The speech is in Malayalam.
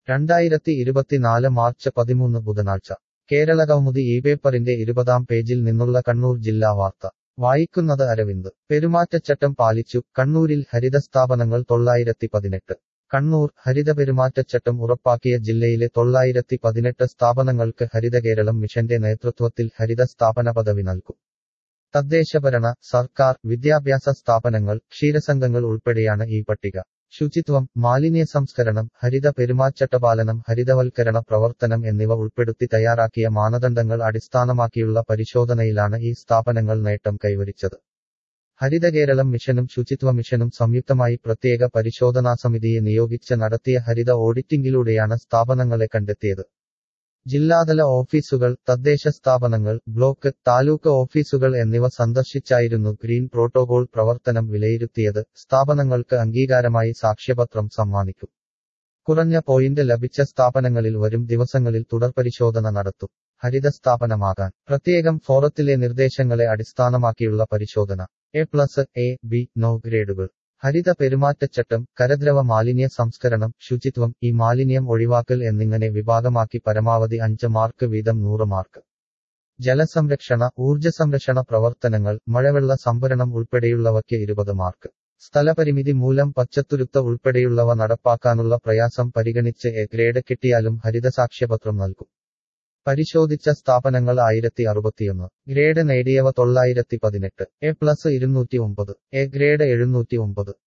രണ്ടായിരത്തി ഇരുപത്തിനാല് മാർച്ച് പതിമൂന്ന് ബുധനാഴ്ച കേരള കൗമുദി ഈ പേപ്പറിന്റെ ഇരുപതാം പേജിൽ നിന്നുള്ള കണ്ണൂർ ജില്ലാ വാർത്ത വായിക്കുന്നത് അരവിന്ദ് പെരുമാറ്റച്ചട്ടം പാലിച്ചു കണ്ണൂരിൽ ഹരിതസ്ഥാപനങ്ങൾ തൊള്ളായിരത്തി പതിനെട്ട് കണ്ണൂർ ഹരിത പെരുമാറ്റച്ചട്ടം ഉറപ്പാക്കിയ ജില്ലയിലെ തൊള്ളായിരത്തി പതിനെട്ട് സ്ഥാപനങ്ങൾക്ക് ഹരിതകേരളം മിഷന്റെ നേതൃത്വത്തിൽ ഹരിത സ്ഥാപന പദവി നൽകും തദ്ദേശഭരണ സർക്കാർ വിദ്യാഭ്യാസ സ്ഥാപനങ്ങൾ ക്ഷീരസംഘങ്ങൾ ഉൾപ്പെടെയാണ് ഈ പട്ടിക ശുചിത്വം മാലിന്യ സംസ്കരണം ഹരിത പെരുമാറ്റച്ചട്ടപാലനം ഹരിതവൽക്കരണ പ്രവർത്തനം എന്നിവ ഉൾപ്പെടുത്തി തയ്യാറാക്കിയ മാനദണ്ഡങ്ങൾ അടിസ്ഥാനമാക്കിയുള്ള പരിശോധനയിലാണ് ഈ സ്ഥാപനങ്ങൾ നേട്ടം കൈവരിച്ചത് ഹരിതകേരളം മിഷനും ശുചിത്വ മിഷനും സംയുക്തമായി പ്രത്യേക പരിശോധനാ സമിതിയെ നിയോഗിച്ച് നടത്തിയ ഹരിത ഓഡിറ്റിംഗിലൂടെയാണ് സ്ഥാപനങ്ങളെ കണ്ടെത്തിയത് ജില്ലാതല ഓഫീസുകൾ തദ്ദേശ സ്ഥാപനങ്ങൾ ബ്ലോക്ക് താലൂക്ക് ഓഫീസുകൾ എന്നിവ സന്ദർശിച്ചായിരുന്നു ഗ്രീൻ പ്രോട്ടോകോൾ പ്രവർത്തനം വിലയിരുത്തിയത് സ്ഥാപനങ്ങൾക്ക് അംഗീകാരമായി സാക്ഷ്യപത്രം സമ്മാനിക്കും കുറഞ്ഞ പോയിന്റ് ലഭിച്ച സ്ഥാപനങ്ങളിൽ വരും ദിവസങ്ങളിൽ തുടർപരിശോധന നടത്തും ഹരിത സ്ഥാപനമാകാൻ പ്രത്യേകം ഫോറത്തിലെ നിർദ്ദേശങ്ങളെ അടിസ്ഥാനമാക്കിയുള്ള പരിശോധന A plus A B no ഗ്രേഡുകൾ ഹരിത പെരുമാറ്റച്ചട്ടം കരദ്രവ മാലിന്യ സംസ്കരണം ശുചിത്വം ഈ മാലിന്യം ഒഴിവാക്കൽ എന്നിങ്ങനെ വിഭാഗമാക്കി പരമാവധി അഞ്ച് മാർക്ക് വീതം നൂറ് മാർക്ക് ജലസംരക്ഷണ ഊർജ സംരക്ഷണ പ്രവർത്തനങ്ങൾ മഴവെള്ള സംഭരണം ഉൾപ്പെടെയുള്ളവയ്ക്ക് ഇരുപത് മാർക്ക് സ്ഥലപരിമിതി മൂലം പച്ചത്തുരുത്ത ഉൾപ്പെടെയുള്ളവ നടപ്പാക്കാനുള്ള പ്രയാസം പരിഗണിച്ച് എ ഗ്രേഡ് കിട്ടിയാലും ഹരിതസാക്ഷ്യപത്രം നൽകും പരിശോധിച്ച സ്ഥാപനങ്ങൾ ആയിരത്തി അറുപത്തിയൊന്ന് ഗ്രേഡ് നേടിയവ തൊള്ളായിരത്തി പതിനെട്ട് എ പ്ലസ് ഇരുന്നൂറ്റി ഒമ്പത് എ ഗ്രേഡ് എഴുന്നൂറ്റി ഒമ്പത്